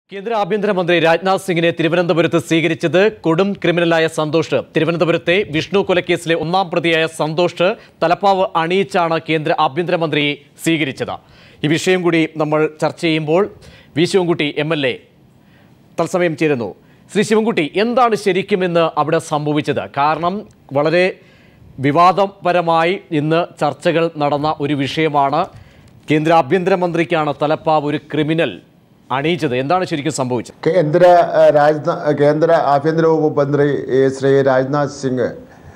കേന്ദ്ര ആഭ്യന്തരമന്ത്രി രാജ്നാഥ് സിംഗിനെ തിരുവനന്തപുരത്ത് സ്വീകരിച്ചത് കൊടും ക്രിമിനലായ സന്തോഷ് തിരുവനന്തപുരത്തെ വിഷ്ണു കൊലക്കേസിലെ ഒന്നാം പ്രതിയായ സന്തോഷ് തലപ്പാവ് അണിയിച്ചാണ് കേന്ദ്ര ആഭ്യന്തരമന്ത്രിയെ സ്വീകരിച്ചത് ഈ വിഷയം കൂടി നമ്മൾ ചർച്ച ചെയ്യുമ്പോൾ V Sivankutty M L A തത്സമയം ചേരുന്നു ശ്രീ ശിവൻകുട്ടി എന്താണ് ശരിക്കുമെന്ന് അവിടെ സംഭവിച്ചത് കാരണം വളരെ വിവാദപരമായി ഇന്ന് ചർച്ചകൾ നടന്ന ഒരു വിഷയമാണ് കേന്ദ്ര ആഭ്യന്തരമന്ത്രിക്കാണ് തലപ്പാവ് ഒരു ക്രിമിനൽ അണിയിച്ചത് എന്താണ് ശരിക്കും സംഭവിച്ചത് കേന്ദ്ര ഏഹ്, രാജ്നാ കേന്ദ്ര ആഭ്യന്തര വകുപ്പ് മന്ത്രി ഏഹ്, Shri Rajnath Singh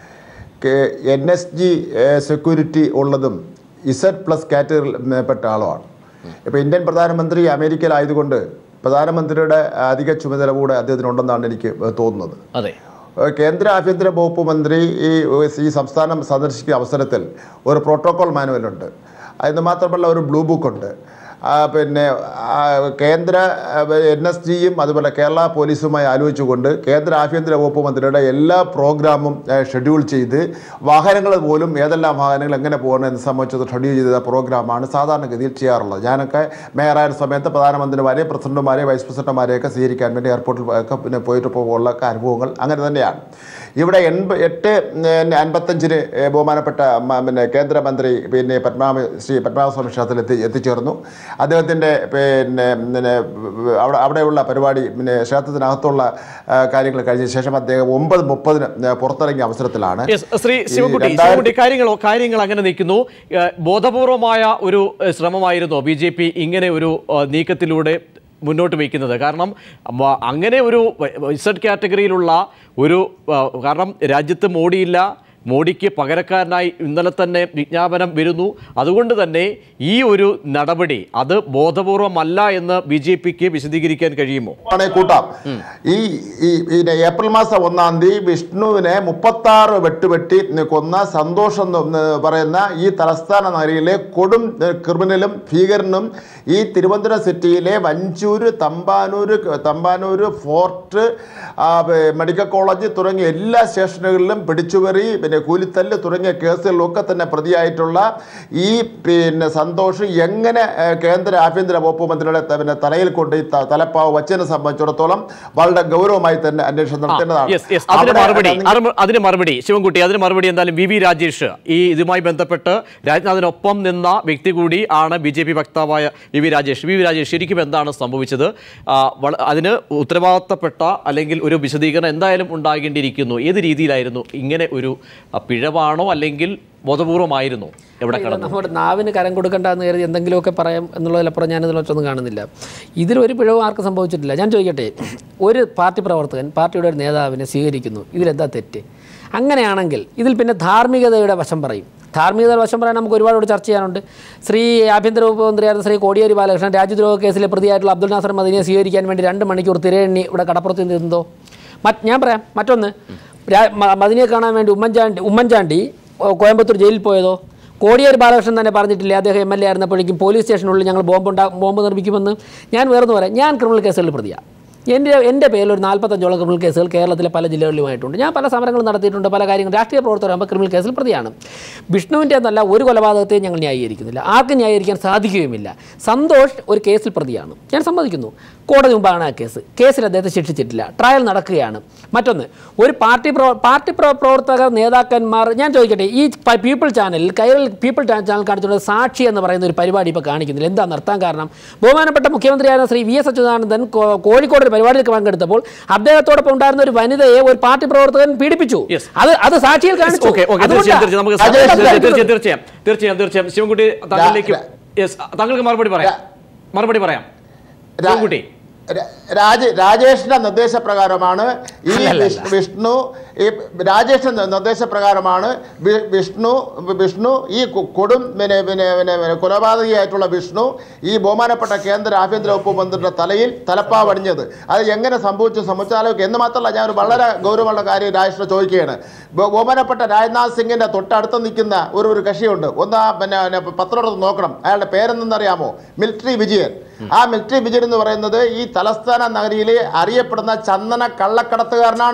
N S G security ഉള്ളതും ഇസഡ് പ്ലസ് കാറ്റഗറിയിൽ പെട്ട ആളുമാണ് ഇപ്പോൾ ഇന്ത്യൻ പ്രധാനമന്ത്രി അമേരിക്കയിലായതുകൊണ്ട് പ്രധാനമന്ത്രിയുടെ അധിക ചുമതല കൂടെ അദ്ദേഹത്തിനുണ്ടെന്നാണ് എനിക്ക് തോന്നുന്നത് അതെ ഏഹ് കേന്ദ്ര ആഭ്യന്തര വകുപ്പ് മന്ത്രി ഈ ഈ സംസ്ഥാനം സന്ദർശിക്കുന്ന അവസരത്തിൽ ഒരു പ്രോട്ടോകോൾ മാനുവലുണ്ട് അതിന് മാത്രമല്ല ഒരു ബ്ലൂ ബുക്കുണ്ട് ആ, പിന്നെ ആ, കേന്ദ്ര എൻ എസ് ജിയും അതുപോലെ കേരള പോലീസുമായി ആലോചിച്ചുകൊണ്ട് കേന്ദ്ര ആഭ്യന്തര വകുപ്പ് മന്ത്രിയുടെ എല്ലാ പ്രോഗ്രാമും ഏഹ്, ഷെഡ്യൂൾ ചെയ്ത് വാഹനങ്ങൾ പോലും ഏതെല്ലാം വാഹനങ്ങൾ എങ്ങനെ പോകണം എന്ന് സംബന്ധിച്ചത് ഷെഡ്യൂൾ ചെയ്ത പ്രോഗ്രാമാണ് സാധാരണഗതിയിൽ ചെയ്യാറുള്ളത് ഞാനൊക്കെ മേയറായ സമയത്ത് പ്രധാനമന്ത്രിമാരെ പ്രസിഡന്റുമാരെ വൈസ് പ്രസിഡന്റുമാരെയൊക്കെ സ്വീകരിക്കാൻ വേണ്ടി എയർപോർട്ടിൽ ഒക്കെ പിന്നെ പോയിട്ട് പോകുള്ള അനുഭവങ്ങൾ അങ്ങനെ തന്നെയാണ് ഇവിടെ എൺപ എട്ട് പിന്നെ അൻപത്തഞ്ചിന് ഏഹ്, ബഹുമാനപ്പെട്ട മ- പിന്നെ കേന്ദ്രമന്ത്രി പിന്നെ പത്മാവ ശ്രീ പത്മനാഭസ്വാമി ക്ഷേത്രത്തിൽ എത്തി എത്തിച്ചേർന്നു അദ്ദേഹത്തിൻ്റെ പിന്നെ പിന്നെ അവിടെ അവിടെയുള്ള പരിപാടി പിന്നെ ക്ഷേത്രത്തിനകത്തുള്ള ആ, കാര്യങ്ങൾ കഴിഞ്ഞ ശേഷം അദ്ദേഹം ഒമ്പത് മുപ്പതിന് പുറത്തിറങ്ങിയ അവസരത്തിലാണ് Yes, ശ്രീ ഈ ശിവൻകുട്ടി രണ്ടായിരത്തി- ശിവൻകുട്ടി കാര്യങ്ങളോ കാര്യങ്ങൾ അങ്ങനെ നിൽക്കുന്നു ഏഹ്, ബോധപൂർവമായ ഒരു ഏഹ്, ശ്രമമായിരുന്നോ ബി ജെ പി ഇങ്ങനെ ഒരു ഏഹ്, നീക്കത്തിലൂടെ മുന്നോട്ട് വയ്ക്കുന്നത് കാരണം മ- അങ്ങനെ ഒരു ഇസഡ് കാറ്റഗറിയിലുള്ള ഒരു ഏഹ്, കാരണം രാജ്യത്ത് മോഡിയില്ല മോഡിക്ക് പകരക്കാരനായി ഇന്നലെ തന്നെ വിജ്ഞാപനം വരുന്നു അതുകൊണ്ട് തന്നെ ഈ ഒരു നടപടി അത് ബോധപൂർവമല്ല എന്ന് ബി ജെ പിക്ക് വിശദീകരിക്കാൻ കഴിയുമോ ആണെ കൂട്ടാം ഈ ഈ ഈ ഏപ്രിൽ മാസം ഒന്നാം തീയതി വിഷ്ണുവിനെ മുപ്പത്തി ആറ് വെട്ടുവെട്ടി കൊന്ന സന്തോഷം എന്ന് പറയുന്ന ഈ തലസ്ഥാന നഗരിയിലെ കൊടും ഏഹ്, ക്രിമിനലും ഭീകരനും ഈ തിരുവനന്തപുരം സിറ്റിയിലെ വഞ്ചൂര് തമ്പാനൂര് തമ്പാനൂര് ഫോർട്ട് ആ, പേ- മെഡിക്കൽ കോളേജ് തുടങ്ങിയ എല്ലാ സ്റ്റേഷനുകളിലും പിടിച്ചുപറി പിന്നെ കൂലിത്തല്ല് തുടങ്ങിയ കേസുകളിലൊക്കെ തന്നെ പ്രതിയായിട്ടുള്ള ഈ പിന്നെ സന്തോഷ് എങ്ങനെ ഏഹ്, കേന്ദ്ര ആഭ്യന്തര വകുപ്പ് മന്ത്രിയുടെ ത- പിന്നെ തലയിൽ കൊണ്ട് ഈ ത- തലപ്പാവ് വച്ചതിനെ സംബന്ധിച്ചിടത്തോളം വളരെ ഗൗരവമായി തന്നെ അന്വേഷണം നടത്തേണ്ടതാണ് യെസ് യെസ് അതിന് അവിടെ മറുപടി നിങ്ങൾ- അറ് അതിന് മറുപടി ശിവൻകുട്ടി അതിന് മറുപടി എന്തായാലും വി വി രാജേഷ് ഈ ഇതുമായി ബന്ധപ്പെട്ട് രാജ്നാഥിനൊപ്പം നിന്ന വ്യക്തി കൂടി ആണ് ബി ജെ പി വക്താവായ V V Rajesh V V Rajesh ശരിക്കും എന്താണ് സംഭവിച്ചത് ആ, വള- അതിന് ഉത്തരവാദിത്തപ്പെട്ട അല്ലെങ്കിൽ ഒരു വിശദീകരണം എന്തായാലും ഉണ്ടാകേണ്ടിയിരിക്കുന്നു ഏത് രീതിയിലായിരുന്നു ഇങ്ങനെ ഒരു ആ, പിഴവാണോ അല്ലെങ്കിൽ ബോധപൂർവമായിരുന്നു എവിടെ ഇല്ല, കടന്നു നമ്മുടെ നാവിന് കരം കൊടുക്കണ്ടെന്ന് കരുതി എന്തെങ്കിലുമൊക്കെ പറയാം എന്നുള്ളതിലപ്പുറം ഞാൻ ഇതിലൊറ്റൊന്നും കാണുന്നില്ല ഇതിലൊരു പിഴവും ആർക്കും സംഭവിച്ചിട്ടില്ല ഞാൻ ചോദിക്കട്ടെ ഒരു പാർട്ടി പ്രവർത്തകൻ പാർട്ടിയുടെ ഒരു നേതാവിനെ സ്വീകരിക്കുന്നു ഇതിലെന്താ തെറ്റ് അങ്ങനെയാണെങ്കിൽ ഇതിൽ പിന്നെ ധാർമ്മികതയുടെ വശം പറയും ധാർമ്മികതയുടെ വശം പറയാൻ നമുക്ക് ഒരുപാട് ചർച്ച ചെയ്യാനുണ്ട് ശ്രീ ആഭ്യന്തര വകുപ്പ് മന്ത്രിയായിരുന്ന ശ്രീ കോടിയേരി ബാലകൃഷ്ണൻ രാജ്യദ്രോഹ കേസിലെ പ്രതിയായിട്ടുള്ള അബ്ദുൽ നാസർ മദീനെ സ്വീകരിക്കാൻ വേണ്ടി രണ്ട് മണിക്കൂർ തിരയെണ്ണി ഇവിടെ കടപ്പുറത്ത് നിന്നോ മറ്റ് ഞാൻ പറയാം മറ്റൊന്ന് രാ- മ- മദീനയെ കാണാൻ വേണ്ടി ഉമ്മൻചാണ്ടി ഉമ്മൻചാണ്ടി ഓ, കോയമ്പത്തൂർ ജയിലിൽ പോയതോ കോടിയേരി ബാലകൃഷ്ണൻ തന്നെ പറഞ്ഞിട്ടില്ലേ അദ്ദേഹം എം എൽ എ ആയിരുന്നപ്പോഴേക്കും പോലീസ് സ്റ്റേഷനുള്ളിൽ ഞങ്ങൾ ബോംബ് ഉണ്ടാ ബോംബ് നിർമ്മിക്കുമെന്ന് ഞാൻ വേറൊന്ന് പറയാം ഞാൻ ക്രിമിനൽ കേസുകളിൽ പ്രതിയാണ് എൻ്റെ എൻ്റെ പേരിൽ ഒരു നാൽപ്പത്തഞ്ചോളം ക്രിമിനൽ കേസുകൾ കേരളത്തിലെ പല ജില്ലകളിലുമായിട്ടുണ്ട് ഞാൻ പല സമരങ്ങളും നടത്തിയിട്ടുണ്ട് പല കാര്യങ്ങൾ രാഷ്ട്രീയ പ്രവർത്തകരാകുമ്പോൾ ക്രിമിനൽ കേസിൽ പ്രതിയാണ് വിഷ്ണുവിൻ്റെ എന്നല്ല ഒരു കൊലപാതകത്തെയും ഞങ്ങൾ ന്യായീകരിക്കുന്നില്ല ആർക്കും ന്യായീകരിക്കാൻ സാധിക്കുകയുമില്ല സന്തോഷ് ഒരു കേസിൽ പ്രതിയാണ് ഞാൻ സമ്മതിക്കുന്നു കോടതി മുമ്പാണ് ആ കേസ് കേസിൽ അദ്ദേഹത്തെ ശിക്ഷിച്ചിട്ടില്ല ട്രയൽ നടക്കുകയാണ് മറ്റൊന്ന് ഒരു പാർട്ടി പ്രവ പാർട്ടി പ്രവ- പ്രവർത്തകർ നേതാക്കന്മാർ ഞാൻ ചോദിക്കട്ടെ ഈ പ- പീപ്പിൾ ചാനലിൽ കൈരൽ പീപ്പിൾ ചാ- ചാനൽ കാണിച്ചുള്ള സാക്ഷി എന്ന് പറയുന്ന ഒരു പരിപാടി ഇപ്പോൾ കാണിക്കുന്നില്ല എന്താ നിർത്താൻ കാരണം ബഹുമാനപ്പെട്ട മുഖ്യമന്ത്രിയായ ശ്രീ വി എസ് അച്യുതാനന്ദൻ കോ- കോഴിക്കോട് ഒരു പരിപാടിയിൽ പങ്കെടുത്തപ്പോൾ അദ്ദേഹത്തോടൊപ്പം ഉണ്ടായിരുന്ന ഒരു വനിതയെ ഒരു പാർട്ടി പ്രവർത്തകൻ പീഡിപ്പിച്ചു Yes. അത് അത് സാക്ഷിയിൽ കാണിച്ചു ഓക്കെ ഓക്കെ അതുകൊണ്ടാ- തീർച്ചയായും തീർച്ചയായും നമുക്ക് അതുകൊണ്ടാ തീർച്ചയായും പറയുന്നത്. തീർച്ചയായും തീർച്ചയായും തീർച്ചയായും ശിവൻകുട്ടി താങ്കളിലേക്ക് രാ- യെസ് താങ്കൾക്ക് മറുപടി പറയാം മറുപടി പറയാം രാ- ശിവൻകുട്ടി രാ- രാജ രാജേഷിന്റെ നിർദ്ദേശപ്രകാരമാണ് ഈ വിഷ്- വിഷ്ണു ഈ രാജേഷിന്റെ നിർദ്ദേശപ്രകാരമാണ് വി- വിഷ്ണു വിഷ്ണു ഈ കു- കൊടും പിന്നെ പിന്നെ പിന്നെ പിന്നെ കൊലപാതകിയായിട്ടുള്ള വിഷ്ണു ഈ ബഹുമാനപ്പെട്ട കേന്ദ്ര ആഭ്യന്തര വകുപ്പ് മന്ത്രിയുടെ തലയിൽ തലപ്പാവടിഞ്ഞത് അത് എങ്ങനെ സംഭവിച്ചു സംഭവിച്ചാലും എന്ന് മാത്രമല്ല ഞാൻ ഒരു വളരെ ഗൗരവമുള്ള കാര്യം രാജേഷിനെ ചോദിക്കുകയാണ് ബഹു- ബഹുമാനപ്പെട്ട രാജ്നാഥ് സിംഗിന്റെ തൊട്ടടുത്ത് നിൽക്കുന്ന ഒരു ഒരു കക്ഷിയുണ്ട് ഒന്ന് ആ പിന്നെ പിന്നെ പത്രമെടുത്ത് നോക്കണം അയാളുടെ പേരെന്തെന്നറിയാമോ മിലിറ്ററി വിജയൻ ആ മിലിറ്ററി വിജയൻ എന്ന് പറയുന്നത് ഈ തലസ്ഥാന നഗരിയിലെ അറിയപ്പെടുന്ന ചന്ദന കള്ളക്കടത്തുകാരനാണ്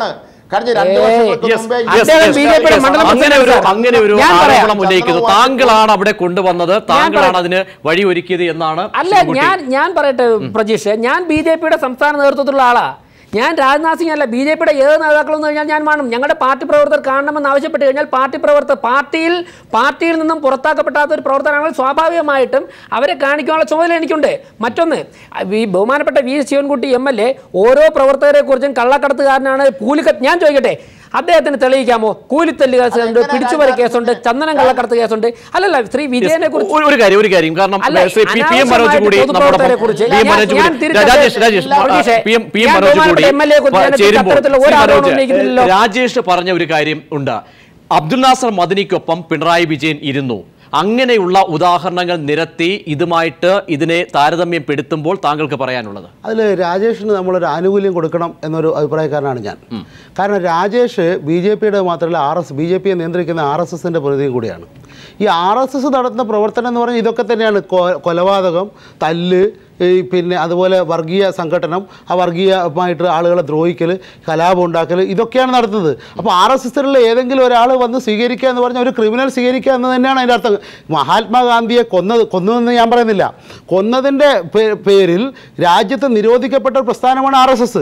കഴിഞ്ഞ രണ്ട് ഏയ്, വർഷങ്ങൾക്ക് Yes, മുമ്പേ yes, അദ്ദേഹം yes, BJP യുടെ yes. മണ്ഡലം അങ്ങനെ ഒരു പ്രസിഡന്റ് അങ്ങനെ ഒരു ഞാൻ പറയാം. ആരോപണം ഉന്നയിക്കുന്നു ചന്ദ്രബാബു താങ്കളാണ് അവിടെ കൊണ്ടുവന്നത് താങ്കളാണ് പറയാം. അതിന് വഴി ഒരുക്കിയത് എന്നാണ് അല്ല ശിവൻകുട്ടി. ഞാൻ ഞാൻ പറയട്ടെ പ്രജീഷ് ഞാൻ ബി ജെ പിയുടെ സംസ്ഥാന നേതൃത്വത്തിലുള്ള ആളാ ഞാൻ രാജ്നാഥ് സിംഗ് അല്ല ബി ജെ പിയുടെ ഏത് നേതാക്കളെന്ന് കഴിഞ്ഞാൽ ഞാൻ കാണും ഞങ്ങളുടെ പാർട്ടി പ്രവർത്തകർ കാണണമെന്ന് ആവശ്യപ്പെട്ട് കഴിഞ്ഞാൽ പാർട്ടി പ്രവർത്തകർ പാർട്ടിയിൽ പാർട്ടിയിൽ നിന്നും പുറത്താക്കപ്പെടാത്ത ഒരു പ്രവർത്തനങ്ങൾ സ്വാഭാവികമായിട്ടും അവരെ കാണിക്കാനുള്ള ചുമതല എനിക്കുണ്ട് മറ്റൊന്ന് ഈ ബഹുമാനപ്പെട്ട V Sivankutty M L A ഓരോ പ്രവർത്തകരെ കുറിച്ചും കള്ളക്കടത്തുകാരനാണ് കൂലിക്ക ഞാൻ ചോദിക്കട്ടെ അദ്ദേഹത്തിന് തെളിയിക്കാമോ കൂലിത്തല്ല് കേസുണ്ട് അതെങ്ങനെ പിടിച്ചുപറി രാജ്നാഥ് കേസുണ്ട് സിംഗ് ചന്ദനം കള്ളക്കടത്ത് കേസുണ്ട് അല്ലല്ല ശ്രീ വിജയനെ കുറിച്ച് ഒരു- ഒരു കാര്യം ഒരു കാര്യം കാരണം അല്ല, Shri P P M Manoj അനാവശ്യമായിട്ട് കൂടി പൊതുപ്രവർത്തകരെ കുറിച്ച് പി എം ഞാൻ- മനോജ് ഞാൻ കൂടി തിരുത്തട്ടെ. രാജേഷ് രാജേഷ് പ്രതീക്ഷേ, പി എം പി എം ഞാൻ മനോജ് കൂടി ബഹുമാനപ്പെട്ട MLA കുറിച്ച് ഞാൻ ചേരുമ്പോൾ അത്തരത്തിലുള്ള ശ്രീ ഒരു ആരോപണം മനോജ്, ഉന്നയിക്കുന്നില്ലല്ലോ. രാജേഷ് പറഞ്ഞ ഒരു കാര്യം ഉണ്ട് അബ്ദുൽ നാസർ മദനിക്കൊപ്പം പിണറായി വിജയൻ ഇരുന്നു അങ്ങനെയുള്ള ഉദാഹരണങ്ങൾ നിരത്തി ഇതുമായിട്ട് ഇതിനെ താരതമ്യപ്പെടുത്തുമ്പോൾ താങ്കൾക്ക് പറയാനുള്ളത് അതിൽ രാജേഷിന് നമ്മളൊരു ആനുകൂല്യം കൊടുക്കണം എന്നൊരു അഭിപ്രായക്കാരനാണ് ഞാൻ കാരണം രാജേഷ് ബി ജെ പിയുടെ മാത്രമല്ല ആർ എസ് ബി ജെ പിയെ നിയന്ത്രിക്കുന്ന ആർ എസ് എസിൻ്റെ പ്രതിനിധിയും കൂടിയാണ് ഈ ആർ എസ് എസ് നടത്തുന്ന പ്രവർത്തനം എന്ന് പറഞ്ഞാൽ ഇതൊക്കെ തന്നെയാണ് കൊ- കൊലപാതകം തല്ല് ഈ പിന്നെ അതുപോലെ വർഗീയ സംഘടനം ആ വർഗീയമായിട്ട് ആളുകളെ ദ്രോഹിക്കൽ കലാപം ഉണ്ടാക്കൽ ഇതൊക്കെയാണ് നടത്തുന്നത് അപ്പോൾ ആർ എസ് എസിലുള്ള ഏതെങ്കിലും ഒരാൾ വന്ന് സ്വീകരിക്കുക എന്ന് പറഞ്ഞാൽ ഒരു ക്രിമിനൽ സ്വീകരിക്കുക എന്ന് തന്നെയാണ് അതിൻ്റെ അർത്ഥം മഹാത്മാഗാന്ധിയെ കൊന്നത് കൊന്നതെന്ന് ഞാൻ പറയുന്നില്ല കൊന്നതിൻ്റെ പേ- പേരിൽ രാജ്യത്ത് നിരോധിക്കപ്പെട്ട ഒരു പ്രസ്ഥാനമാണ് ആർ എസ് എസ്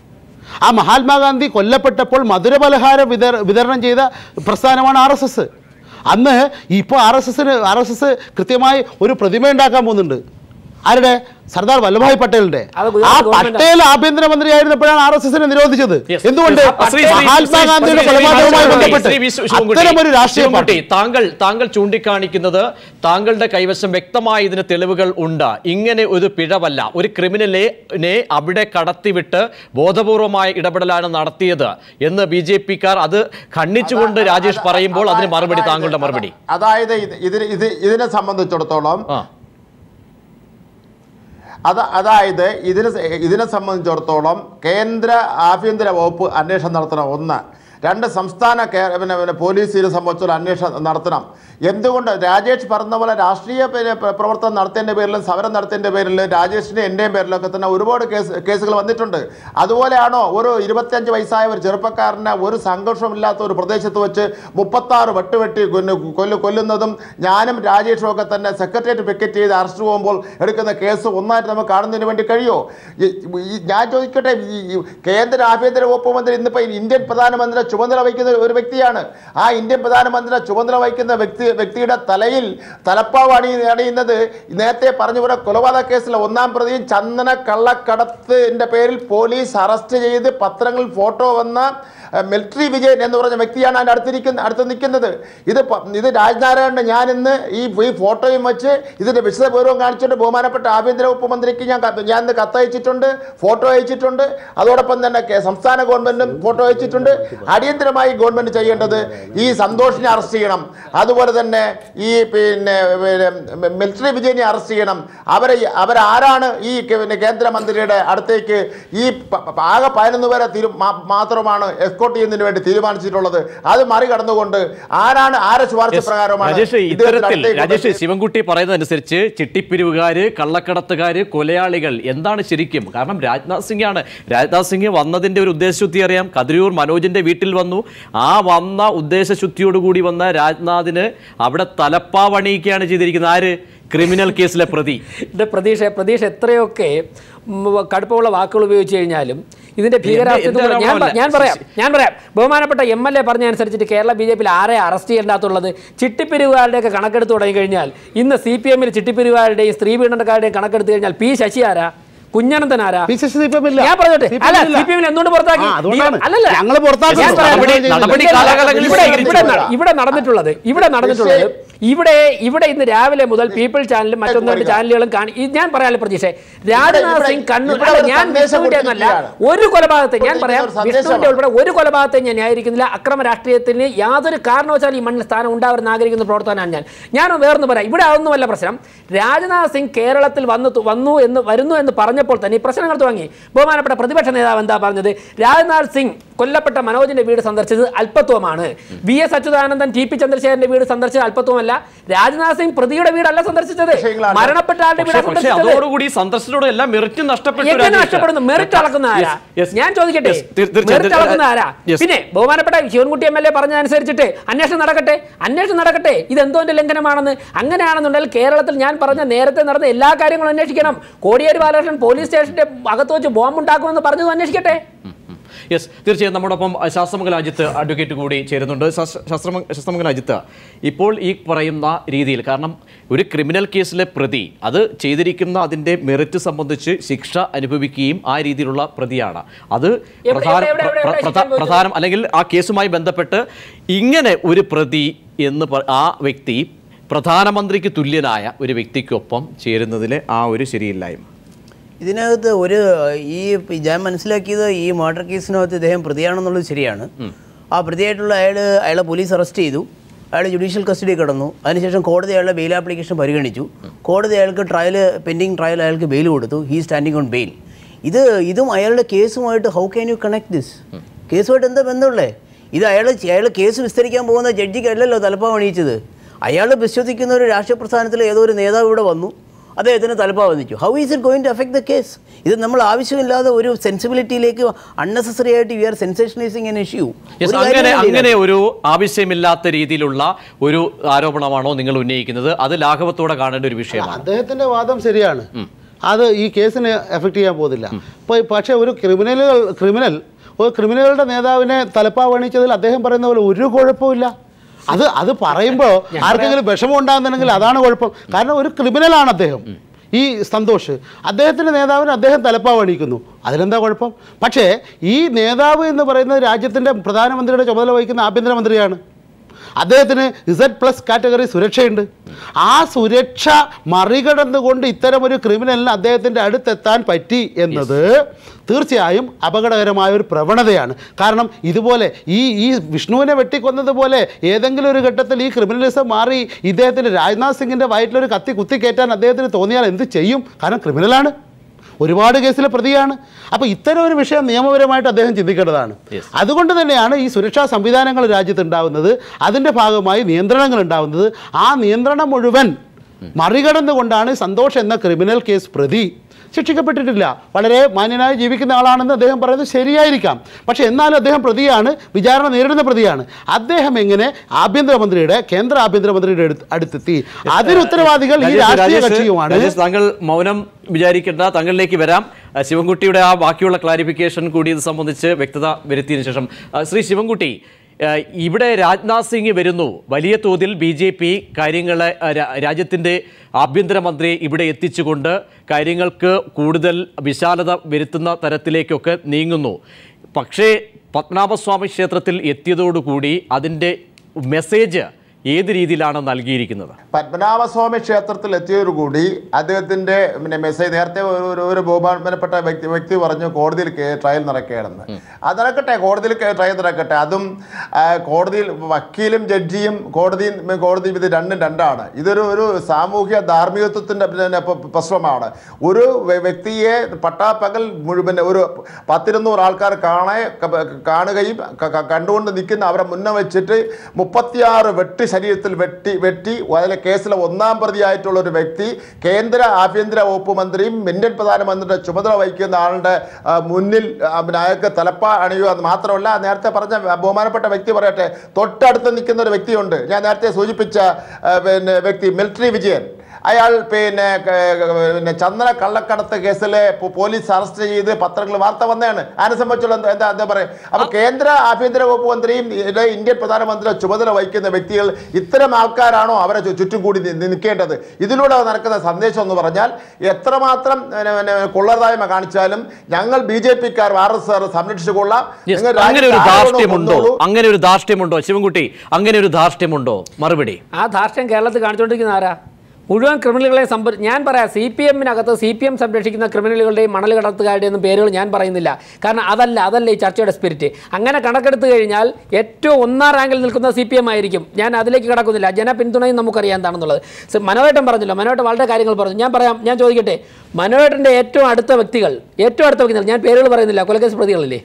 ആ മഹാത്മാഗാന്ധി കൊല്ലപ്പെട്ടപ്പോൾ മധുരപലഹാരം വിതര വിതരണം ചെയ്ത പ്രസ്ഥാനമാണ് ആർ എസ് എസ് അന്ന് ഇപ്പോൾ ആർ എസ് എസിന് ആർ എസ് എസ് കൃത്യമായി ഒരു പ്രതിമ ഉണ്ടാക്കാൻ പോകുന്നുണ്ട് ആരുടെ സർദാർ വല്ലഭായ് പട്ടേലിന്റെ അത് ഗുജറാത്ത് ആ ഗവൺമെന്റ് പട്ടേൽ ആഭ്യന്തരമന്ത്രിയായിരുന്നപ്പോഴാണ് ആർ എസ് എസിനെ നിരോധിച്ചത് Yes. എന്തുകൊണ്ട് ശ്രീ- ശ്രീ- മഹാത്മാഗാന്ധിയുടെ ശ്രീ- ശ്രീ- കൊലപാതകവുമായി ശ്രീ- ബന്ധപ്പെട്ട് ശ്രീ വിശ്വ- ശിവൻകുട്ടി, അത്തരമൊരു രാഷ്ട്രീയ ശിവൻകുട്ടി, പാർട്ടി താങ്കൾ താങ്കൾ ചൂണ്ടിക്കാണിക്കുന്നത് താങ്കളുടെ കൈവശം വ്യക്തമായ ഇതിന് തെളിവുകൾ ഉണ്ട് ഇങ്ങനെ ഒരു പിഴവല്ല ഒരു ക്രിമിനലിനെ അവിടെ കടത്തിവിട്ട് ബോധപൂർവമായ ഇടപെടലാണ് നടത്തിയത് എന്ന് ബി ജെ പിക്കാർ അത് ഖണ്ഡിച്ചുകൊണ്ട് അതാ- രാജേഷ് അതാ- പറയുമ്പോൾ അതിന് മറുപടി അതായത് താങ്കളുടെ മറുപടി അതായത് ഇത് ഇതിന് ഇത് ഇതിനെ സംബന്ധിച്ചിടത്തോളം ആ അത് അതായത് ഇതിനെ സ- ഇതിനെ സംബന്ധിച്ചിടത്തോളം കേന്ദ്ര ആഭ്യന്തര വകുപ്പ് അന്വേഷണം നടത്തണം ഒന്ന് രണ്ട് സംസ്ഥാന കേ- പിന്നെ പിന്നെ പോലീസ് ഇതിനെ സംബന്ധിച്ചുള്ള അന്വേഷണം നടത്തണം എന്തുകൊണ്ട് രാജേഷ് പറഞ്ഞ പോലെ രാഷ്ട്രീയ പിന്നെ പ്ര- പ്രവർത്തനം നടത്തിയതിൻ്റെ പേരിലും സമരം നടത്തിയതിൻ്റെ പേരിൽ രാജേഷിൻ്റെ എൻ്റെയും പേരിലൊക്കെ തന്നെ ഒരുപാട് കേസ് കേസുകൾ വന്നിട്ടുണ്ട് അതുപോലെയാണോ ഒരു ഇരുപത്തിയഞ്ച് വയസ്സായ ഒരു ചെറുപ്പക്കാരനെ ഒരു സംഘർഷമില്ലാത്ത ഒരു പ്രദേശത്ത് വെച്ച് മുപ്പത്താറ് വെട്ടുവെട്ടി കൊന്നു കൊല്ലു കൊല്ലുന്നതും ഞാനും രാജേഷും ഒക്കെ തന്നെ സെക്രട്ടേറിയറ്റ് പിക്കറ്റ് ചെയ്ത് അറസ്റ്റ് പോകുമ്പോൾ എടുക്കുന്ന കേസ് ഒന്നായിട്ട് നമുക്ക് കാണുന്നതിന് വേണ്ടി കഴിയുമോ ഈ- ഈ ഞാൻ ചോദിക്കട്ടെ ഈ ഈ കേന്ദ്ര ആഭ്യന്തര വകുപ്പ് മന്ത്രി ഇന്നിപ്പോൾ ഇന്ത്യൻ പ്രധാനമന്ത്രി ചുമതല വഹിക്കുന്ന ഒരു വ്യക്തിയാണ് ആ ഇന്ത്യൻ പ്രധാനമന്ത്രി ചുമതല വഹിക്കുന്ന വ്യക്തി വ്യക്തിയുടെ തലയിൽ തലപ്പാവ് അണി അണിയുന്നത് നേരത്തെ പറഞ്ഞ കൊലപാതക കേസിലെ ഒന്നാം പ്രതി ചന്ദന കള്ളക്കടത്തിന്റെ പേരിൽ പോലീസ് അറസ്റ്റ് ചെയ്ത് പത്രങ്ങളിൽ ഫോട്ടോ വന്ന അഹ്, മിലിറ്ററി വിജയൻ എന്ന് പറഞ്ഞ വ്യക്തിയാണ് അതിൻ്റെ അടുത്തിരിക്കുന്ന അടുത്ത് നിൽക്കുന്നത് ഇത് പ- ഇത് രാജ്നാരായണന് ഞാൻ ഇന്ന് ഈ ഈ ഫോട്ടോയും വെച്ച് ഇതിന്റെ വിശദപൂർവ്വം കാണിച്ചിട്ട് ബഹുമാനപ്പെട്ട ആഭ്യന്തര വകുപ്പ് മന്ത്രിക്ക് ഞാൻ കത്ത് ഞാൻ ഇന്ന് കത്തയച്ചിട്ടുണ്ട് ഫോട്ടോ അയച്ചിട്ടുണ്ട് അതോടൊപ്പം തന്നെ കേ- സംസ്ഥാന ഗവൺമെന്റും ഫോട്ടോ അയച്ചിട്ടുണ്ട് അടിയന്തരമായി ഗവൺമെന്റ് ചെയ്യേണ്ടത് ഈ സന്തോഷിനെ അറസ്റ്റ് ചെയ്യണം അതുപോലെ തന്നെ ഈ പിന്നെ പിന്നെ മിലിറ്ററി വിജയനെ അറസ്റ്റ് ചെയ്യണം അവരെ അവരാരാണ് ഈ കെ- പിന്നെ കേന്ദ്രമന്ത്രിയുടെ അടുത്തേക്ക് ഈ പ- പ- ആകെ പതിനൊന്ന് പേരെ തീരു മാ- മാത്രമാണ് എസ്കോർട്ട് ചെയ്യുന്നതിന് വേണ്ടി തീരുമാനിച്ചിട്ടുള്ളത് അത് മറികടന്നുകൊണ്ട് ആരാണ് ആരെ ശുപാർശ പ്രകാരമാണ് രാജേഷ് ഇദ്ദേഹത്തിന് ഇത്തരത്തിൽ അടുത്തേക്ക് രാജേഷ് കൊണ്ടുവരുന്നത്? ശിവൻകുട്ടി പറയുന്നതനുസരിച്ച് ചിട്ടിപ്പിരിവുകാര് കള്ളക്കടത്തുകാര് കൊലയാളികൾ എന്താണ് ശരിക്കും കാരണം രാജ്നാഥ് സിംഗ് ആണ് രാജ്നാഥ് സിംഗ് വന്നതിന്റെ ഒരു ഉദ്ദേശശുദ്ധി അറിയാം കതിരൂർ മനോജിന്റെ വീട്ടിൽ വന്നു ആ വന്ന ഉദ്ദേശശുദ്ധിയോടുകൂടി വന്ന രാജ്നാഥിന് അവിടെ തലപ്പാവണിയിക്കുകയാണ് ചെയ്തിരിക്കുന്നത് ആര് ക്രിമിനൽ കേസിലെ പ്രതി എൻ്റെ പ്രതീക്ഷ പ്രതീക്ഷ എത്രയൊക്കെ ഉം, കടുപ്പമുള്ള വാക്കുകൾ ഉപയോഗിച്ച് കഴിഞ്ഞാലും ഇതിന്റെ ഭീകരാസ്യത്തെ എന്ത് കുറിച്ച് ഞാൻ പ- ആരോപണമല്ല. ഞാൻ പറയാം ഞാൻ പറയാം ബഹുമാനപ്പെട്ട എം എൽ എ പറഞ്ഞ അനുസരിച്ചിട്ട് കേരള ബി ജെ പിയിൽ ആരെ അറസ്റ്റ് ചെയ്യേണ്ടാത്തുള്ളത് ചിട്ടിപ്പിരിവുകാരുടെയൊക്കെ കണക്കെടുത്ത് തുടങ്ങി കഴിഞ്ഞാൽ ഇന്ന് സി പി എമ്മിൽ ചിട്ടിപ്പിരിവുകാരുടെയും സ്ത്രീ പീഡനക്കാരുടെയും കണക്കെടുത്ത് കഴിഞ്ഞാൽ പി ശശി ആരാ കുഞ്ഞനന്തൻ ആരാ P C C P M ഇല്ല. ഞാൻ പറഞ്ഞോട്ടെ സി പി എം അല്ല ഇല്ല. സി പി എമ്മിൽ എന്തുകൊണ്ട് പുറത്താക്കി ആ, അതുകൊണ്ടാണ്. അല്ലല്ല ഞങ്ങള് പുറത്താക്കുന്നു. ഞാൻ പറയാം. നടപടി- നടപടി ഇവിടെ- കാലഘട്ടങ്ങളിൽ ഇവിടെ- ഇവിടെ സ്വീകരിച്ചു. ഇവിടെ നടന്നിട്ടുള്ളത് ഇവിടെ നടന്നിട്ടുള്ളത് ഇവിടെ ഇവിടെ ഇന്ന് രാവിലെ മുതൽ പീപ്പിൾ ചാനലും മറ്റൊന്ന് രണ്ട് ചാനലുകളും കാണി ഇത് ഞാൻ പറയാനുള്ള പ്രതീക്ഷ രാജ്നാഥ് ഇവിടെ- സിംഗ് കണ്ണൂർ ഇവിടെ അല്ല ഒരു ഞാൻ സന്ദേശം വിഷ്ണുവിന്റെ എന്നല്ല കൊടുത്തിരിക്കുകയാണ്. ഒരു കൊലപാതകത്തെ ഞാൻ കൊടുത്തിരിക്കുന്ന പറയാം ഒരു സന്ദേശമാണ്. വിഷ്ണുവിന്റെ ഉൾപ്പെടെ ഒരു കൊലപാതകത്തെ ഞാൻ ന്യായീകരിക്കുന്നില്ല അക്രമ രാഷ്ട്രീയത്തിന് യാതൊരു കാരണവശാലും ഈ മണ്ണിൽ സ്ഥാനം ഉണ്ടാവരുന്ന ആഗ്രഹിക്കുന്ന പ്രവർത്തനമാണ് ഞാൻ ഞാൻ വേറൊന്ന് പറയാം ഇവിടെ അതൊന്നുമല്ല പ്രശ്നം രാജ്നാഥ് സിംഗ് കേരളത്തിൽ വന്നു വന്നു എന്ന് വരുന്നു എന്ന് പറഞ്ഞപ്പോൾ തന്നെ ഈ പ്രശ്നങ്ങൾ തുടങ്ങി ബഹുമാനപ്പെട്ട പ്രതിപക്ഷ നേതാവ് എന്താ പറഞ്ഞത് രാജ്നാഥ് സിംഗ് കൊല്ലപ്പെട്ട മനോജിന്റെ വീട് സന്ദർശിച്ചത് അല്പത്വമാണ് V S Achuthanandan T P ചന്ദ്രശേഖരന്റെ വീട് സന്ദർശിച്ചത് അല്പത്വമല്ല രാജ്നാഥ് സിംഗ് പ്രതിയുടെ വീടല്ല സന്ദർശിച്ചത് വിഷയങ്ങളാണ്. മരണപ്പെട്ട ആളുടെ പക്ഷേ വീടാണ് പക്ഷേ സന്ദർശിച്ചത് അതോടുകൂടി സന്ദർശനോട് എല്ലാം മെറിറ്റ് നഷ്ടപ്പെട്ടു എങ്ങനെ രാജേഷ്. നഷ്ടപ്പെടുന്നു മെറിറ്റ് അളക്കുന്ന ആരാ Yes, yes. ഞാൻ ചോദിക്കട്ടെ Yes, തീർ- തീർച്ചയായും. മെറിറ്റ് അളക്കുന്ന ആരാ Yes. പിന്നെ ബഹുമാനപ്പെട്ട ശിവൻകുട്ടി എം എൽ എ പറഞ്ഞതനുസരിച്ചിട്ട് അന്വേഷണം നടക്കട്ടെ അന്വേഷണം നടക്കട്ടെ ഇത് എന്തോന്റെ ലംഘനമാണെന്ന് അങ്ങനെയാണെന്നുണ്ടെങ്കിൽ കേരളത്തിൽ ഞാൻ പറഞ്ഞ നേരത്തെ നടന്ന എല്ലാ കാര്യങ്ങളും അന്വേഷിക്കണം കോടിയേരി ബാലകൃഷ്ണൻ പോലീസ് സ്റ്റേഷന്റെ അകത്ത് വെച്ച് ബോംബ് ഉണ്ടാക്കുമെന്ന് പറഞ്ഞത് അന്വേഷിക്കട്ടെ യെസ് തീർച്ചയായും നമ്മോടൊപ്പം ശാസ്ത്രമംഗല അജിത്ത് അഡ്വക്കേറ്റ് കൂടി ചേരുന്നുണ്ട് ശാസ്ത്ര- ശാസ്ത്രമ- ശാസ്ത്രമംഗല അജിത്ത് ഇപ്പോൾ ഈ പറയുന്ന രീതിയിൽ കാരണം ഒരു ക്രിമിനൽ കേസിലെ പ്രതി അത് ചെയ്തിരിക്കുന്ന അതിൻ്റെ മെറിറ്റ് സംബന്ധിച്ച് ശിക്ഷ അനുഭവിക്കുകയും ആ രീതിയിലുള്ള പ്രതിയാണ് അത് എവിടെ- പ്രധാന എവിടെ- എവിടെ- പ്ര- എവിടെ പ്രധാ- ശിക്ഷ പ്രധാനം അല്ലെങ്കിൽ ആ കേസുമായി ബന്ധപ്പെട്ട് ഇങ്ങനെ ഒരു പ്രതി എന്ന് പ- ആ വ്യക്തി പ്രധാനമന്ത്രിക്ക് തുല്യനായ ഒരു വ്യക്തിക്കൊപ്പം ചേരുന്നതിലെ ആ ഒരു ശരിയില്ലായ്മ ഇതിനകത്ത് ഒരു ഈ ഞാൻ മനസ്സിലാക്കിയത് ഈ മർഡർ കേസിനകത്ത് ഇദ്ദേഹം പ്രതിയാണെന്നുള്ളത് ശരിയാണ് ആ പ്രതിയായിട്ടുള്ള അയാൾ അയാളെ പോലീസ് അറസ്റ്റ് ചെയ്തു അയാൾ ജുഡീഷ്യൽ കസ്റ്റഡി കിടന്നു അതിനുശേഷം കോടതി അയാളുടെ ബെയിൽ ആപ്ലിക്കേഷൻ പരിഗണിച്ചു കോടതി അയാൾക്ക് ട്രയൽ പെൻഡിങ് ട്രയൽ അയാൾക്ക് ബെയിൽ കൊടുത്തു ഹീ സ്റ്റാൻഡിങ് ഓൺ ബെയിൽ ഇത് ഇതും അയാളുടെ കേസുമായിട്ട് how can you connect this കേസുമായിട്ട് എന്താ ബന്ധമുള്ളേ ഇത് അയാൾ അയാൾ കേസ് വിസ്തരിക്കാൻ പോകുന്ന ജഡ്ജിക്കല്ലല്ലോ തലപ്പാവ് അണിയിച്ചത് അയാൾ വിശ്വസിക്കുന്ന ഒരു രാഷ്ട്രീയ പ്രസ്ഥാനത്തിലെ ഏതോ ഒരു നേതാവ് ഇവിടെ വന്നു അദ്ദേഹത്തിന് തലപ്പാവ് വന്നിച്ചു how is it going to affect the case ഇത് നമ്മൾ ആവശ്യമില്ലാതെ ഒരു സെൻസിബിലിറ്റിയിലേക്ക് അൺനെസസറി ആയിട്ട് we are sensationalising an issue Yes, അങ്ങനെ അങ്ങനെ ഒരു ആവശ്യമില്ലാത്ത രീതിയിലുള്ള ഒരു ആരോപണമാണോ നിങ്ങൾ ഉന്നയിക്കുന്നത് അത് ലാഘവത്തോടെ കാണേണ്ട ഒരു വിഷയമാണ് അദ്ദേഹത്തിന്റെ വാദം ശരിയാണ് അത് ഈ കേസിനെ എഫക്ട് ചെയ്യാൻ പോകുന്നില്ല ഇപ്പോൾ പക്ഷേ ഒരു ക്രിമിനലുകൾ ക്രിമിനൽ ഒരു ക്രിമിനലുകളുടെ നേതാവിനെ തലപ്പാവ് അണിയിച്ചതിൽ അദ്ദേഹം പറയുന്ന പോലെ ഒരു കുഴപ്പമില്ല അത് അത് പറയുമ്പോൾ ആർക്കെങ്കിലും വിഷമം ഉണ്ടാകുന്നുണ്ടെങ്കിൽ അതാണ് കുഴപ്പം കാരണം ഒരു ക്രിമിനലാണ് അദ്ദേഹം ഈ സന്തോഷ് അദ്ദേഹത്തിൻ്റെ നേതാവിന് അദ്ദേഹം തലപ്പാവ് അണിയിക്കുന്നു അതിലെന്താ കുഴപ്പം പക്ഷേ ഈ നേതാവ് എന്ന് പറയുന്നത് രാജ്യത്തിൻ്റെ പ്രധാനമന്ത്രിയുടെ ചുമതല വഹിക്കുന്ന ആഭ്യന്തരമന്ത്രിയാണ് അദ്ദേഹത്തിന് ഇസഡ് പ്ലസ് കാറ്റഗറി സുരക്ഷയുണ്ട് ആ സുരക്ഷ മറികടന്നുകൊണ്ട് ഇത്തരമൊരു ക്രിമിനലിന് അദ്ദേഹത്തിൻ്റെ അടുത്തെത്താൻ പറ്റി എന്നത് തീർച്ചയായും അപകടകരമായ ഒരു പ്രവണതയാണ് കാരണം ഇതുപോലെ ഈ ഈ വിഷ്ണുവിനെ വെട്ടിക്കൊന്നതുപോലെ ഏതെങ്കിലും ഒരു ഘട്ടത്തിൽ ഈ ക്രിമിനലിസം മാറി ഇദ്ദേഹത്തിന് രാജ്നാഥ് സിംഗിൻ്റെ വയറ്റിലൊരു കത്തി കുത്തിക്കയറ്റാൻ അദ്ദേഹത്തിന് തോന്നിയാൽ എന്ത് ചെയ്യും കാരണം ക്രിമിനലാണ് ഒരുപാട് കേസിലെ പ്രതിയാണ് അപ്പോൾ ഇത്തരം ഒരു വിഷയം നിയമപരമായിട്ട് അദ്ദേഹം ചിന്തിക്കേണ്ടതാണ് അതുകൊണ്ട് തന്നെയാണ് ഈ സുരക്ഷാ സംവിധാനങ്ങൾ രാജ്യത്ത് ഉണ്ടാവുന്നത് അതിൻ്റെ ഭാഗമായി നിയന്ത്രണങ്ങൾ ഉണ്ടാവുന്നത് ആ നിയന്ത്രണം മുഴുവൻ മറികടന്നുകൊണ്ടാണ് സന്തോഷ് എന്ന ക്രിമിനൽ കേസ് പ്രതി ശിക്ഷിക്കപ്പെട്ടിട്ടില്ല വളരെ മാന്യനായി ജീവിക്കുന്ന ആളാണെന്ന് അദ്ദേഹം പറയുന്നത് ശരിയായിരിക്കാം പക്ഷേ എന്നാലും അദ്ദേഹം പ്രതിയാണ് വിചാരണ നേരിടുന്ന പ്രതിയാണ് അദ്ദേഹം എങ്ങനെ ആഭ്യന്തരമന്ത്രിയുടെ കേന്ദ്ര ആഭ്യന്തരമന്ത്രിയുടെ അടുത്ത് അടുത്തെത്തി അതിന് ഉത്തരവാദികൾ ഈ രാജേഷ്, രാഷ്ട്രീയ രാജേഷ്, കക്ഷിയുമാണ് രാജേഷ്, താങ്കൾ മൗനം വിചാരിക്കേണ്ട താങ്കളിലേക്ക് വരാം ആ, ശിവൻകുട്ടിയുടെ ആ ബാക്കിയുള്ള ക്ലാരിഫിക്കേഷൻ കൂടി ഇത് സംബന്ധിച്ച് വ്യക്തത വരുത്തിയതിനു ശേഷം ആ, ശ്രീ ശിവൻകുട്ടി ആ, ഇവിടെ രാജ്നാഥ് സിംഗ് വരുന്നു വലിയ തോതിൽ ബി ജെ പി കാര്യങ്ങളെ ആ, രാ- രാജ്യത്തിൻ്റെ ആഭ്യന്തരമന്ത്രി ഇവിടെ എത്തിച്ചുകൊണ്ട് കാര്യങ്ങൾക്ക് കൂടുതൽ വിശാലത വരുത്തുന്ന തരത്തിലേക്കൊക്കെ നീങ്ങുന്നു പക്ഷേ പത്മനാഭസ്വാമി ക്ഷേത്രത്തിൽ എത്തിയതോടുകൂടി അതിൻ്റെ മെസ്സേജ് ഏത് രീതിയിലാണ് നൽകിയിരിക്കുന്നത് പത്മനാഭസ്വാമി ക്ഷേത്രത്തിൽ എത്തിയതോടുകൂടി അദ്ദേഹത്തിന്റെ പിന്നെ മെസ്സേജ് നേരത്തെ ഒരു ഒരു- ഒരു ബഹുമാനപ്പെട്ട വ്യക്തി വ്യക്തി പറഞ്ഞു കോടതിയിൽ കേ- ട്രയൽ നടക്കുകയാണെന്ന് അത് നടക്കട്ടെ കോടതിയിൽ കേ- ട്രയൽ നടക്കട്ടെ അതും ആ, കോടതിയിൽ വക്കീലും ജഡ്ജിയും കോടതിയും കോടതിയും ഇത് രണ്ടും രണ്ടാണ് ഇതൊരു ഒരു സാമൂഹ്യ ധാർമ്മികത്വത്തിന്റെ പിന്നെ പ- പ്രശ്നമാണ് ഒരു വ്യ- വ്യക്തിയെ പട്ടാപ്പകൽ മുഴുവൻ ഒരു പത്തിരുന്നൂറ് ആൾക്കാർ കാണെ ക- കാണുകയും ക- ക- കണ്ടുകൊണ്ട് നിൽക്കുന്ന അവരെ മുന്നേ വെച്ചിട്ട് മുപ്പത്തിയാറ് വെട്ട് ശരീരത്തിൽ വെട്ടി വെട്ടി അതിലെ കേസിലെ ഒന്നാം പ്രതിയായിട്ടുള്ള ഒരു വ്യക്തി കേന്ദ്ര ആഭ്യന്തര വകുപ്പ് മന്ത്രിയും ഇന്ത്യൻ പ്രധാനമന്ത്രിയുടെ ചുമതല വഹിക്കുന്ന ആളുടെ ആ, മുന്നിൽ ആ, പിന്നെ അയാൾക്ക് തലപ്പ അണിയുക എന്ന് മാത്രമല്ല നേരത്തെ പറഞ്ഞ ബഹുമാനപ്പെട്ട വ്യക്തി പറയട്ടെ തൊട്ടടുത്ത് നിൽക്കുന്ന ഒരു വ്യക്തിയുണ്ട് ഞാൻ നേരത്തെ സൂചിപ്പിച്ച ആ, പിന്നെ വ്യക്തി മിലിറ്ററി വിജയൻ അയാൾ പിന്നെ ക- പിന്നെ ചന്ദന കള്ളക്കടത്ത് കേസിൽ പോ- പോലീസ് അറസ്റ്റ് ചെയ്ത് പത്രങ്ങൾ വാർത്ത വന്നതാണ് അതിനെ സംബന്ധിച്ചുള്ള എന്താ എന്താ എന്താ പറയുക അപ്പൊ കേന്ദ്ര ആഭ്യന്തര വകുപ്പ് മന്ത്രിയും ഇത് ഇന്ത്യൻ പ്രധാനമന്ത്രിയുടെ ചുമതല വഹിക്കുന്ന വ്യക്തികൾ ഇത്തരം ആൾക്കാരാണോ അവരെ ചു- ചുറ്റും കൂടി നി- നി- നിൽക്കേണ്ടത് ഇതിലൂടെ നടക്കുന്ന സന്ദേശം എന്ന് പറഞ്ഞാൽ എത്രമാത്രം പിന്നെ- പിന്നെ കൊള്ളരുതായ്മ കാണിച്ചാലും ഞങ്ങൾ ബി ജെ പിക്കാർ ആർ എസ് ആർ സംരക്ഷിച്ചുകൊള്ളാം Yes, നിങ്ങൾ അങ്ങനെ ഒരു രാജ്യത്ത് ആരോടും ധാർഷ്ട്യമുണ്ടോ കൊന്നോളൂ. അങ്ങനെ ഒരു ധാർഷ്ട്യമുണ്ടോ ശിവൻകുട്ടി അങ്ങനെ ഒരു ധാർഷ്ട്യമുണ്ടോ മറുപടി ആ ധാർഷ്ട്യം കേരളത്തിൽ കാണിച്ചുകൊണ്ടിരിക്കുന്ന ആരാ മുഴുവൻ ക്രിമിനലുകളെ സംഭ ഞാൻ പറയാം സി പി എമ്മിനകത്ത് സി പി എം സംരക്ഷിക്കുന്ന ക്രിമിനലുകളുടെയും മണൽ കടത്തുകാരുടെയും പേരുകൾ ഞാൻ പറയുന്നില്ല കാരണം അതല്ല അതല്ല ഈ ചർച്ചയുടെ സ്പിരിറ്റ് അങ്ങനെ കണക്കെടുത്ത് കഴിഞ്ഞാൽ ഏറ്റവും ഒന്നാം റാങ്കിൽ നിൽക്കുന്ന സി പി എം ആയിരിക്കും ഞാൻ അതിലേക്ക് കടക്കുന്നില്ല ജനപിന്തുണയും നമുക്കറിയാം എന്താണെന്നുള്ളത് സ- മനോഹരൻ പറഞ്ഞല്ലോ മനോഹരൻ വളരെ കാര്യങ്ങൾ പറഞ്ഞു ഞാൻ പറയാം ഞാൻ ചോദിക്കട്ടെ മനോഹരൻ്റെ ഏറ്റവും അടുത്ത വ്യക്തികൾ ഏറ്റവും അടുത്ത വ്യക്തികൾ ഞാൻ പേരുകൾ പറയുന്നില്ല കൊലക്കേസ് പ്രതികളില്ലേ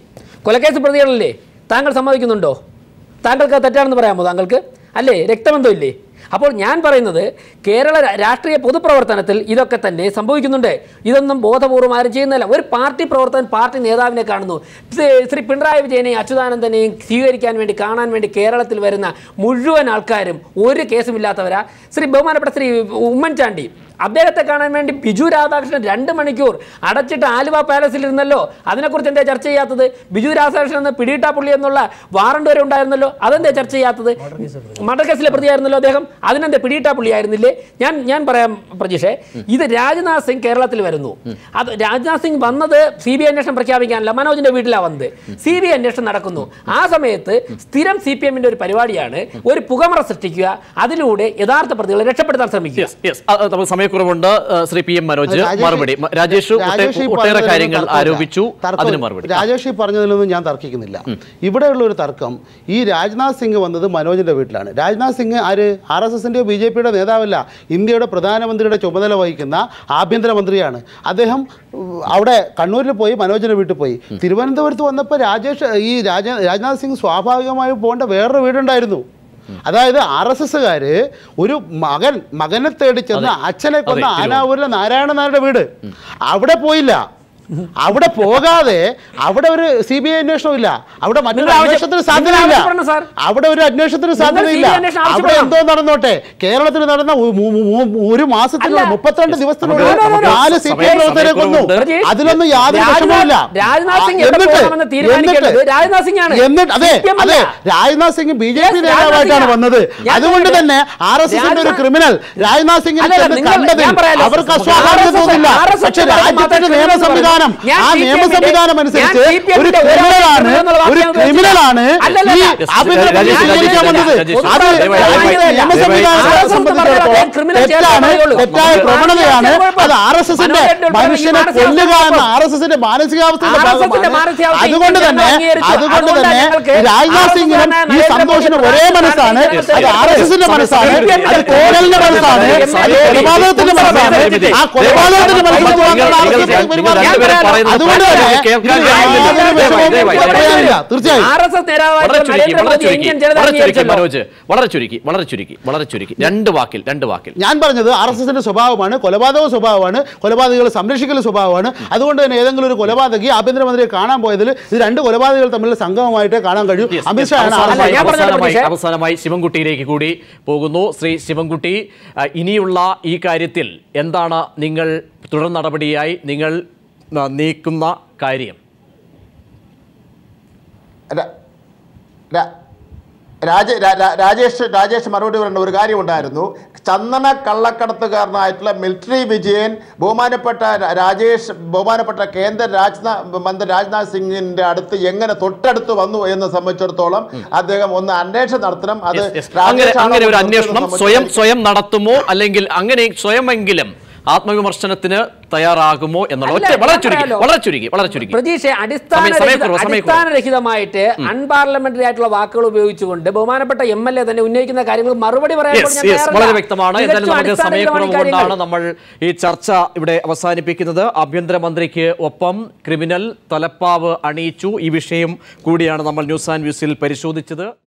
കൊലക്കേസ് പ്രതികളല്ലേ താങ്കൾ സമ്മതിക്കുന്നുണ്ടോ താങ്കൾക്ക് അത് തെറ്റാണെന്ന് പറയാമോ താങ്കൾക്ക് അല്ലേ രക്തബന്ധം ഇല്ലേ അപ്പോൾ ഞാൻ പറയുന്നത് കേരള രാ- രാഷ്ട്രീയ പൊതുപ്രവർത്തനത്തിൽ ഇതൊക്കെ തന്നെ സംഭവിക്കുന്നുണ്ട് ഇതൊന്നും ബോധപൂർവ്വം ആരും ചെയ്യുന്നില്ല ഒരു പാർട്ടി പ്രവർത്തകൻ പാർട്ടി നേതാവിനെ കാണുന്നു ശ്രീ- ശ്രീ പിണറായി വിജയനെയും അച്യുതാനന്ദനെയും സ്വീകരിക്കാൻ വേണ്ടി കാണാൻ വേണ്ടി കേരളത്തിൽ വരുന്ന മുഴുവൻ ആൾക്കാരും ഒരു കേസുമില്ലാത്തവരാ ശ്രീ ബഹുമാനപ്പെട്ട ശ്രീ ഉമ്മൻചാണ്ടി അദ്ദേഹത്തെ കാണാൻ വേണ്ടി ബിജു രാധാകൃഷ്ണൻ രണ്ട് മണിക്കൂർ അടച്ചിട്ട് ആലുവ പാലസിൽ ഇരുന്നല്ലോ അതിനെക്കുറിച്ച് എന്താ ചർച്ച ചെയ്യാത്തത് ബിജു രാധാകൃഷ്ണൻ എന്ന പിടിയിട്ടാ പുള്ളി എന്നുള്ള വാറണ്ട് വരെ ഉണ്ടായിരുന്നല്ലോ അതെന്താ ചർച്ച ചെയ്യാത്തത് മർഡർ കേസിലെ പ്രതിയായിരുന്നല്ലോ അദ്ദേഹം അതിനെന്താ പിടിയിട്ടാ പുള്ളി ആയിരുന്നില്ലേ ഞാൻ ഞാൻ പറയാം പ്രജീഷേ ഇത് രാജ്നാഥ് സിംഗ് കേരളത്തിൽ വരുന്നു അത് രാജ്നാഥ് സിംഗ് വന്നത് സി ബി ഐ അന്വേഷണം പ്രഖ്യാപിക്കാനല്ല മനോജിന്റെ വീട്ടിലാണ് വന്നത് സി ബി ഐ അന്വേഷണം നടക്കുന്നു ആ സമയത്ത് സ്ഥിരം സി പി എമ്മിന്റെ ഒരു പരിപാടിയാണ് ഒരു പുകമറ സൃഷ്ടിക്കുക അതിലൂടെ യഥാർത്ഥ പ്രതികളെ രക്ഷപ്പെടുത്താൻ ശ്രമിക്കുക യെസ് യെസ് നമുക്ക് സമയക്കുറവുണ്ട് ആ, ശ്രീ പി എം മനോജ് രാജേഷ് മറുപടി മ- രാജേഷ് ഒട്ടേ- രാജേഷ് ഈ ഒട്ടേറെ പറഞ്ഞതിലൊന്നും കാര്യങ്ങൾ തർക്കമില്ല. ആരോപിച്ചു തർക്കം- അതിന് മറുപടി രാജേഷ് ഈ പറഞ്ഞതിലൊന്നും ഞാൻ തർക്കിക്കുന്നില്ല ഇവിടെയുള്ള ഒരു തർക്കം ഈ രാജ്നാഥ് സിംഗ് വന്നത് മനോജിന്റെ വീട്ടിലാണ് രാജ്നാഥ് സിംഗ് ആര് ആർ എസ് എസിന്റെയോ ബി ജെ പിയുടെ നേതാവല്ല ഇന്ത്യയുടെ പ്രധാനമന്ത്രിയുടെ ചുമതല വഹിക്കുന്ന ആഭ്യന്തരമന്ത്രിയാണ് അദ്ദേഹം ഉം, അവിടെ കണ്ണൂരിൽ പോയി മനോജിന്റെ വീട്ടിൽ പോയി തിരുവനന്തപുരത്ത് വന്നപ്പോൾ രാജേഷ് ഈ രാജ രാജ്നാഥ് സിംഗ് സ്വാഭാവികമായും പോകേണ്ട വേറൊരു വീടുണ്ടായിരുന്നു അതായത് ആർ എസ് എസ്സുകാര് ഒരു മകൻ മകനെ തേടി ചെന്ന് അച്ഛനെ കൊന്ന അതെ, ആനാവൂരിലെ നാരായണ നായരുടെ വീട് അവിടെ പോയില്ല അവിടെ പോകാതെ അവിടെ ഒരു സി ബി ഐ അന്വേഷണം ഇല്ല അവിടെ മറ്റൊരു നിങ്ങൾ ആവശ്യം- അന്വേഷണത്തിന് നിങ്ങൾ സാധ്യതയില്ല ആവശ്യപ്പെടണം, സാർ. അവിടെ ഒരു അന്വേഷണത്തിന് സാധ്യതയില്ല CBI അന്വേഷണം അവിടെ ആവശ്യപ്പെടണം. എന്തോ നടന്നോട്ടെ കേരളത്തിൽ നടന്ന ഒരു മൂ- മൂ- മൂ- ഒരു മാസത്തിനുള്ളിൽ അല്ല. മുപ്പത്തിരണ്ട് ദിവസത്തിനുള്ളിൽ നമുക്ക് നമുക്ക് നാല് സി പി എം സമയം- പ്രവർത്തകരെ കൊന്നു സമയക്കുറവുണ്ട്. പ്രജീഷ്, അതിലൊന്നും യാതൊരു രാജ്നാഥ്- വിഷമവുമില്ല രാജ്നാഥ് സിംഗ് ആ, എവിടെ എന്നിട്ട് പോകണമെന്ന് തീരുമാനിക്കേണ്ടത് എന്നിട്ട് രാജ്നാഥ് സിംഗ് ആണ്. എന്നിട്ട് അതെ CPM അല്ല. അതെ Rajnath Singh B J P Yes, നേതാവായിട്ടാണ് രാജ്നാഥ് വന്നത് ഞാൻ അതുകൊണ്ട് പറഞ്ഞത് തന്നെ ആർ എസ് എസിന്റെ ഒരു രാജ്നാഥ് ക്രിമിനൽ രാജ്നാഥ് സിംഗിനെ അല്ലല്ല, ചെന്ന് നിങ്ങൾ- കണ്ടതിൽ ഞാൻ പറയാലോ. അവർക്ക് RSS അസ്വാഭാവികം തോന്നില്ല RSS പക്ഷെ പറയുന്നത് രാജ്യത്തിന്റെ മാത്രമേ നിയമ സംവിധാനം ഞാൻ ആ CPM നിയമ ന്റെ- സംവിധാനം ഞാൻ അനുസരിച്ച് CPM ഒരു ന്റെ ഒരാളെ ക്രിമിനലാണ് എന്നുള്ള ഒരു വാക്യം ക്രിമിനലാണ് അല്ലല്ല, ഈ രാജേഷ്, ആഭ്യന്തര രാജേഷ്, മന്ത്രി സ്വീകരിക്കാൻ രാജേഷ്, വന്നത് രാജേഷ്, അത് ദയവായി, ദയവായി, നിയമ ദയവായി, സംവിധാനത്തെ RSS സംബന്ധിച്ചിടത്തോളം ക്രിമിനൽ ചെയ്യാൻ തെറ്റാണ് പറയുള്ളൂ. തെറ്റായ നമുക്ക് പ്രവണതയാണ് കുഴപ്പം. അത് ആർ എസ് എസിന്റെ മനോഹരന്റെ മനുഷ്യനെ മാനസികാവസ്ഥ കൊല്ലുക എന്ന കുഴപ്പം. ആർ എസ് എസിന്റെ മാനസികാവസ്ഥയുടെ RSS ന്റെ ഭാഗമാണ് മാനസികാവസ്ഥ അതുകൊണ്ട് ഇന്ത്യൻ തന്നെ ജനങ്ങൾ അംഗീകരിച്ചു. അതുകൊണ്ട് അതുകൊണ്ടാണ് തന്നെ ഞങ്ങൾക്ക് രാജ്നാഥ് RSS സിംഗിനും ഈ നരേന്ദ്രമോദി സന്തോഷിനും ഒരേ മനസ്സാണ് Yes, അത് yes. ആർ എസ് എസിന്റെ മനസ്സാണ് CPM ന്റെ അത് കോടലിന്റെ മനസ്സാണ് സമയം അത് സമയം കൊലപാതകത്തിന്റെ മനസ്സാണ് സമയം ആ കൊലപാതകത്തിന്റെ മനസ്സ് നിങ്ങൾ- മാത്രമാണ് നിങ്ങൾ- RSS നിങ്ങൾ പെരുമാറുന്നത്. രണ്ടുപേരും പറയുന്നത് അതുകൊണ്ട് തന്നെ കേൾക്കാൻ ഇതിൽ കഴിയുന്നില്ല. യാതൊരു ദയവായി, വിഷമവും ദയവായി, പറയാനില്ല തീർച്ചയായും ആർ എസ് എസ് നേതാവായിട്ടുള്ള വളരെ ചുരുക്കി വളരെ നരേന്ദ്രമോദി ചുരുക്കി ഇന്ത്യൻ ജനത വളരെ ചുരുക്കി അംഗീകരിച്ചല്ലോ. മനോജ് വളരെ ചുരുക്കി വളരെ ചുരുക്കി വളരെ ചുരുക്കി രണ്ട് വാക്കിൽ രണ്ട് വാക്കിൽ ഞാൻ പറഞ്ഞത് ആർ എസ് എസിന്റെ സ്വഭാവമാണ് കൊലപാതക സ്വഭാവമാണ് കൊലപാതകങ്ങളെ സംരക്ഷിക്കൽ സ്വഭാവമാണ് അതുകൊണ്ട് തന്നെ ഏതെങ്കിലും ഒരു കൊലപാതകി ആഭ്യന്തരമന്ത്രിയെ കാണാൻ പോയതിൽ ഇത് രണ്ട് കൊലപാതകങ്ങൾ തമ്മിലുള്ള സംഗമമായിട്ടേ കാണാൻ കഴിയും Yes, yes. അമിത്ഷായാണ് ആർ എസ് അവസാനമായി ഞാൻ പറഞ്ഞത് അവസാനമായി പ്രതീക്ഷ. അവസാനമായി ശിവൻകുട്ടിയിലേക്ക് കൂടി പോകുന്നു ശ്രീ ശിവൻകുട്ടി ആ, ഇനിയുള്ള ഈ കാര്യത്തിൽ എന്താണ് നിങ്ങൾ തുടർ നടപടിയായി നിങ്ങൾ ആ, നീക്കുന്ന കാര്യം ര- ര- രാജ രാ- രാ- രാജേഷ് രാജേഷ് മറുപടി പറയേണ്ട ഒരു കാര്യമുണ്ടായിരുന്നു ചന്ദന കള്ളക്കടത്തുകാരനായിട്ടുള്ള മിലിറ്ററി വിജയൻ ബഹുമാനപ്പെട്ട രാ- രാജേഷ് ബഹുമാനപ്പെട്ട കേന്ദ്ര രാജ്നാ മന്ത്രി രാജ്നാഥ് സിംഗിന്റെ അടുത്ത് എങ്ങനെ തൊട്ടടുത്ത് വന്നു എന്ന് സംബന്ധിച്ചിടത്തോളം അദ്ദേഹം ഒന്ന് അന്വേഷണം നടത്തണം അത് Yes, yes. അങ്ങനെ രാജേഷാണോ അങ്ങനെ ഒരു നടത്തുന്നത് അന്വേഷണം സംബന്ധിച്ച് സ്വയം സ്വയം നടത്തുമോ അല്ലെങ്കിൽ അങ്ങനെ സ്വയമെങ്കിലും ആത്മവിമർശനത്തിന് തയ്യാറാകുമോ എന്നുള്ള അല്ല, ഒറ്റ വളരെ ഞാൻ ചുരുക്കി പറയാലോ. വളരെ ചുരുക്കി വളരെ ചുരുക്കി പ്രതീക്ഷ അടിസ്ഥാന സമയം- സമയക്കുറവ്, സമയക്കുറവ്. അടിസ്ഥാനരഹിതമായിട്ട് അൺപാർലമെന്ററി ആയിട്ടുള്ള വാക്കുകൾ ഉപയോഗിച്ചുകൊണ്ട് ബഹുമാനപ്പെട്ട എം എൽ എ തന്നെ ഉന്നയിക്കുന്ന കാര്യങ്ങൾ മറുപടി പറയാൻ Yes, ഞാൻ yes, തയ്യാറല്ല. വളരെ വ്യക്തമാണ് തികച്ചും എന്തായാലും നമുക്ക് അടിസ്ഥാനരഹിതമാണ് ഈ സമയക്കുറവ് കൊണ്ടാണ് കാര്യങ്ങൾ. നമ്മൾ ഈ ചർച്ച ഇവിടെ അവസാനിപ്പിക്കുന്നത് ആഭ്യന്തരമന്ത്രിക്ക് ഒപ്പം ക്രിമിനൽ തലപ്പാവ് അണിയിച്ചു ഈ വിഷയം കൂടിയാണ് നമ്മൾ ന്യൂസ് ആൻഡ് വ്യൂസിൽ പരിശോധിച്ചത്